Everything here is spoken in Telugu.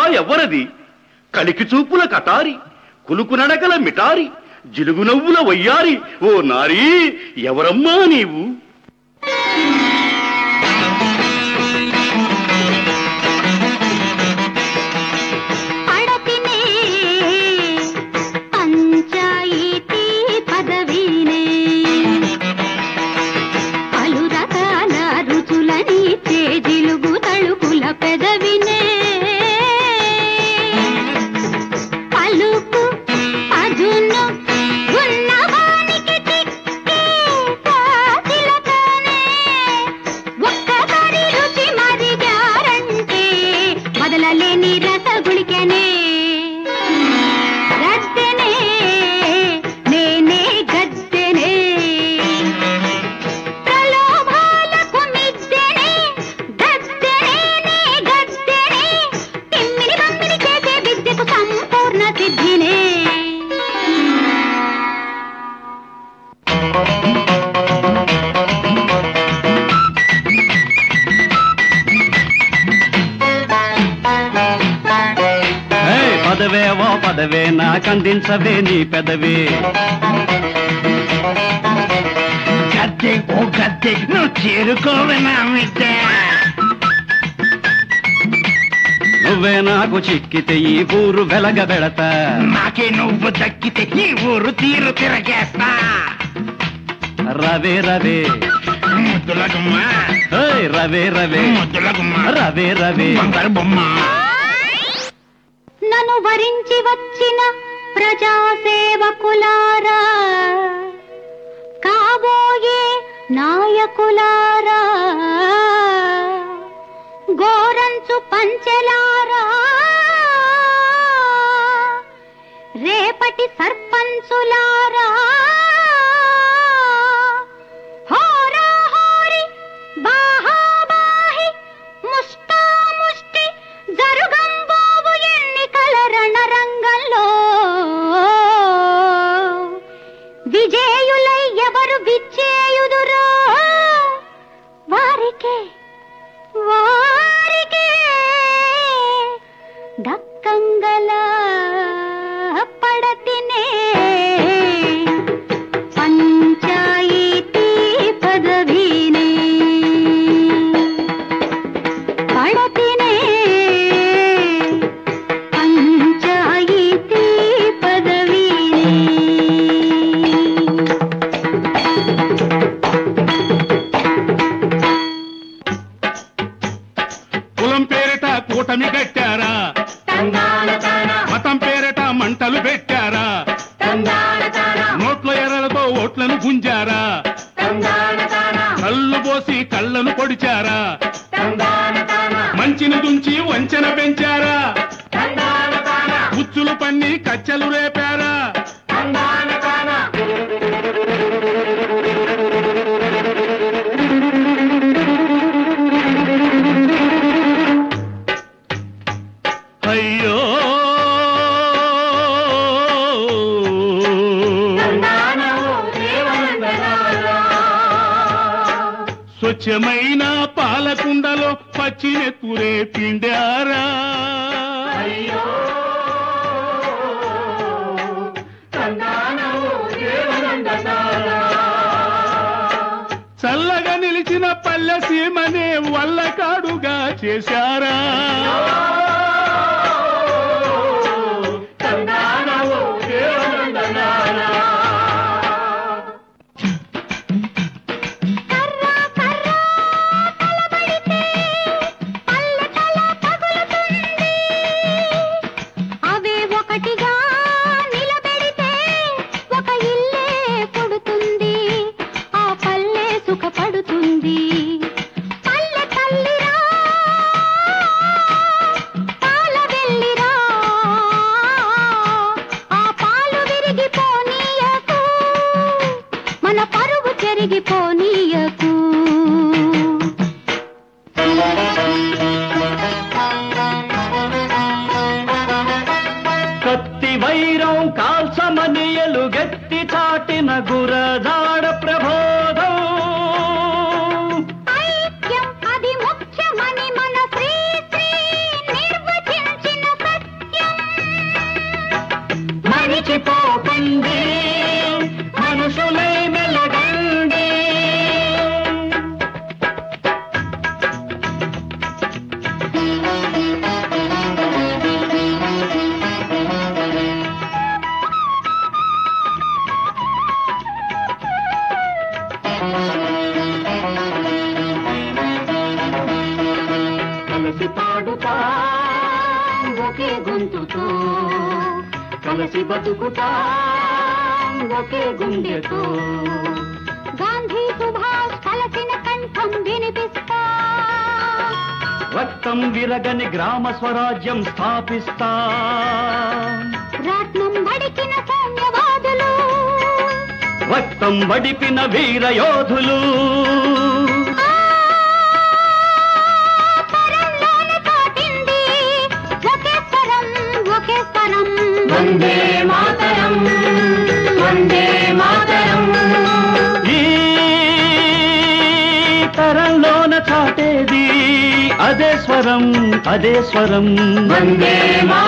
ఎవ్వరది కలికి చూపుల కటారి కులుకు నడకల మిటారి జిలుగు నవ్వుల వయ్యారి ఓ నారీ ఎవరమ్మా నీవు పడతినే పంచాయితీ పదవినే పలు రకాల రుచులని తేజిలుగు తళుకుల పెదవినే పలుకు అదును ఉన్నవానికి చిక్కే కాసిలతోనే ఒక్కసారి రుచి మరిగారంటే వదలలేని రసగుళికనే గద్దెనే నేనే గద్దెనే ప్రలోభాలకు మిద్దెనే గద్దెనే నే గద్దెనే తిమ్మిని బమ్మిని చేసే విద్యకు సంపూర్ణ సిద్ధినే ఏయ్, పదవే ఓ పదవే నాకందించవే నీ పెదవే గద్దె ఓ గద్దె నువ్వు చేరుకోవే నా మిద్దె నువ్వే నాకు చిక్కితే ఈ ఊరు వెలగ వెళతా నాకే నువ్వు దక్కితే ఈ ఊరు తీరు తిరగేస్తా రవే రవే ముద్దుల గుమ్మ ఏయ్, రవే రవే ముద్దుల గుమ్మ రవే రవే బంగారు బొమ్మ నన్ను వరించి వచ్చిన ప్రజాసేవకులారా కాబోయే నాయకులారా గోరంచు పంచెలారా రేపటి సర్పంచులారా హోరా హోరి బాహాబాహి ముష్టాముష్టి జరుగంబోవు ఎన్నికల రణరంగంలో విజేయులై ఎవరు విచ్చేయుదురో వారికే వారికే దక్కంగల పడతినే పంచాయితీ పదవినే పడతినే పంచాయితీ పదవినే కులం పేరిట కూటమి కట్టారా మతం పేరిట మంటలు పెట్టారా నోట్ల ఎర్రలతో ఓట్లను గుంజారా కళ్ళు పోసి కళ్ళను పొడిచారా మంచిని దుంచి వంచన పెంచారా ఉచ్చులు పన్ని కచ్చలు రేపారా అయ్యో స్వచ్ఛమైన పాలకుండలో పచ్చినెత్తురే పిండారా చల్లగా నిలిచిన పల్లె సీమనే వల్లకాడుగా చేశారా కర్రా కర్రా కలబడితే పల్లె తల పగులుతుంది అవే ఒకటిగా నిలబెడితే ఒక ఇల్లే పుడుతుంది ఆ పల్లె సుఖపడుతుంది పల్లె తల్లిరా పాల వెళ్ళిరా ఆ పాలు విరిగిపోనీయకు మన పరువు చెరిగిపోనీయకు కత్తి వైరం కాల్చమని ఎలుగెత్తి చాటిన గురజాడ ప్రబోధం ఐక్యం అది ముఖ్యమని మన శ్రీ శ్రీ నిర్వచించిన మరిచిపోకండి మనుషులై మెలగండి కలిసి పాడుతా ఒకే గొంతుతో కలిసి బతుకుతా ఒకే గుండెతో గాంధీ సుభాష్ కలిసిన కంఠం వినిపిస్తా రక్తం విరగని గ్రామ స్వరాజ్యం స్థాపిస్తా రాట్నం వడికిన సౌమ్యవాదులు రక్తం వడిపిన వీర యోధులు ఆ తరంలోనే చాటింది ఒకే స్వరం ఒకే స్వరం వందే మాతరం వందే మాతరం ఈ తరంలోన చాటేది అదే స్వరం అదే స్వరం వందే మా